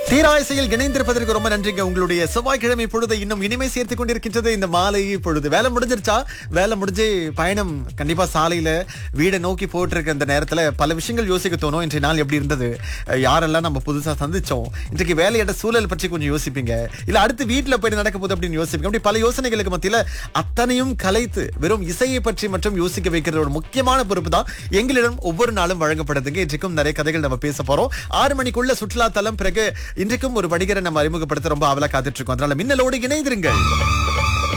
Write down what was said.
தீராயசையில் இணைந்திருப்பதற்கு ரொம்ப நன்றிங்க உங்களுடைய செவ்வாய்க்கிழமை பொழுது இன்னும் இனிமை சேர்த்து கொண்டிருக்கின்றது இந்த மாலை பொழுது வேலை முடிஞ்சிருச்சா வேலை முடிஞ்சு பயணம் கண்டிப்பா சாலையில வீடை நோக்கி போயிட்டு இருக்க இந்த நேரத்துல பல விஷயங்கள் யோசிக்க தோணும் இன்றைய நாள் எப்படி இருந்தது அஹ் யாரெல்லாம் நம்ம புதுசா சந்திச்சோம் இன்றைக்கு வேலையோட சூழல் பற்றி கொஞ்சம் யோசிப்பீங்க இல்ல அடுத்து வீட்டுல போய் நடக்க போகுது அப்படின்னு யோசிப்பீங்க அப்படி பல யோசனைகளுக்கு மத்தியில அத்தனையும் கலைத்து வெறும் இசையை பற்றி மற்றும் யோசிக்க வைக்கிற ஒரு முக்கியமான பொறுப்பு தான் எங்களிடம் ஒவ்வொரு நாளும் வழங்கப்படுதுங்க இன்றைக்கும் நிறைய கதைகள் நம்ம பேச போறோம் ஆறு மணிக்குள்ள சுற்றுலா தலம் பிறகு இன்றைக்கும் ஒரு வணிகரை நம்ம அறிமுகப்படுத்த ரொம்ப ஆவலா காத்துட்டு இருக்கோம் அதனால மின்னலோடு இணைந்திருங்கள்